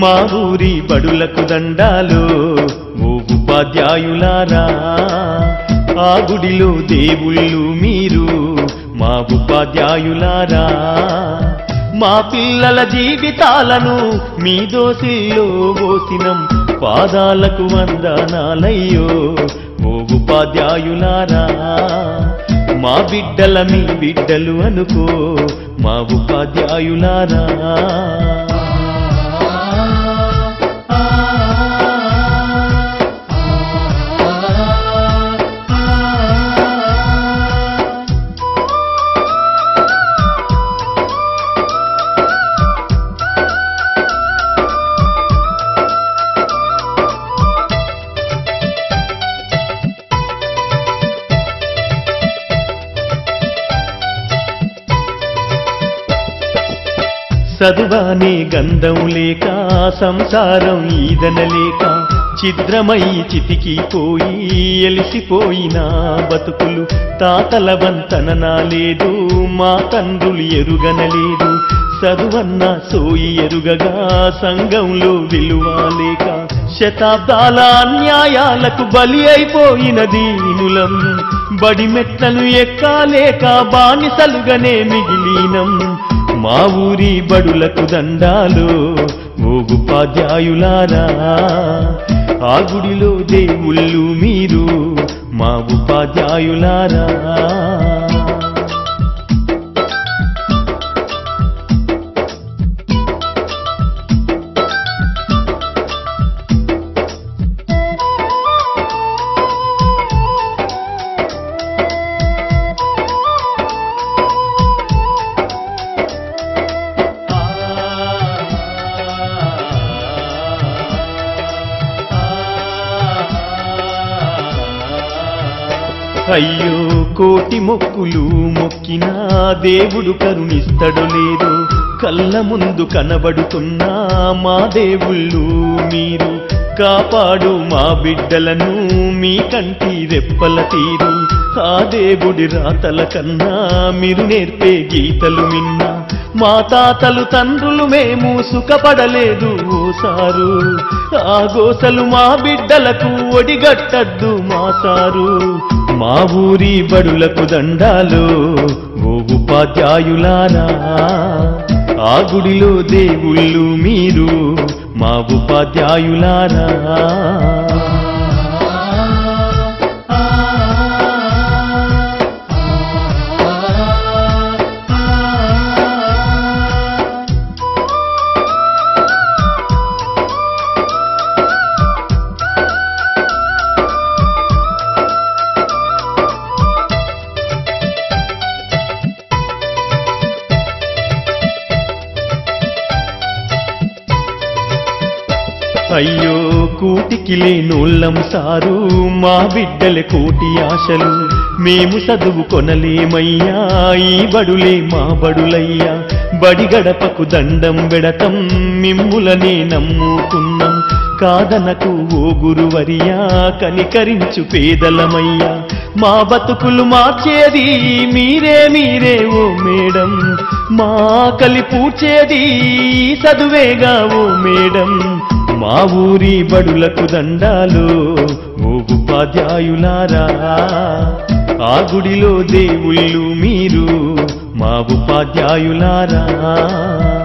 మా ఊరి బడులకు దండాలు ఓ ఉపాధ్యాయులారా ఆ గుడిలో దేవుళ్ళు మీరు మా ఉపాధ్యాయులారా మా పిల్లల జీవితాలను మీ దోసిల్లో పోసినం పాదాలకు వందనాలయ్యో ఓ ఉపాధ్యాయులారా మా బిడ్డల మీ బిడ్డలు అనుకో మా ఉపాధ్యాయులారా చదువానే గంధం లేక సంసారం ఈదనలేక ఛిద్రమై చితికిపోయి ఎలిసిపోయిన బతుకులు తాతల వంతన లేదు మా తండ్రులు ఎరుగనలేదు చదువన్న సోయి ఎరుగగా సంఘంలో విలువ లేక శతాబ్దాల అన్యాయాలకు బలి అయిపోయిన దీనులం బడి మెట్లను ఎక్కాలేక బానిసలుగానే మిగిలినం మా ఊరి బడులకు దండాలు ఓ ఉపాధ్యాయులారా ఆ గుడిలో దేవుళ్ళు మీరు మా ఉపాధ్యాయులారా అయ్యో కోటి మొక్కులు మొక్కినా దేవుడు కరుణిస్తడు లేదు కళ్ళ ముందు కనబడుతున్నా మా దేవుళ్ళు మీరు కాపాడు మా బిడ్డలను మీ కంటి రెప్పల తీరు ఆ దేవుడి రాతల కన్నా మీరు నేర్పే గీతలు మిన్నా మా తాతలు తండ్రులు మేము సుఖపడలేదు ఓసారు ఆ గోసలు మా బిడ్డలకు ఒడిగట్టద్దు మా సారు మా ఊరి బడులకు దండాలు ఓ ఉపాధ్యాయులారా ఆ గుడిలో దేవుళ్ళు మీరు మా ఉపాధ్యాయులారా అయ్యో కూటికి లేనోళ్ళం సారు మా బిడ్డల కోటి ఆశలు మేము చదువు కొనలేమయ్యా ఈ బడులే మా బడులయ్యా బడి గడపకు దండం పెడతం మిమ్ములనే నమ్ముకున్నాం కాదనకు ఓ గురువరియా కనికరించు పేదలమయ్యా మా బతుకులు మార్చేది మీరే మీరే ఓ మేడం మా కలి పూడ్చేది ఈ చదువేగా ఓ మేడం మా ఊరి బడులకు దండాలు ఓ ఉపాధ్యాయులారా ఆ గుడిలో దేవుళ్ళు మీరు మా ఉపాధ్యాయులారా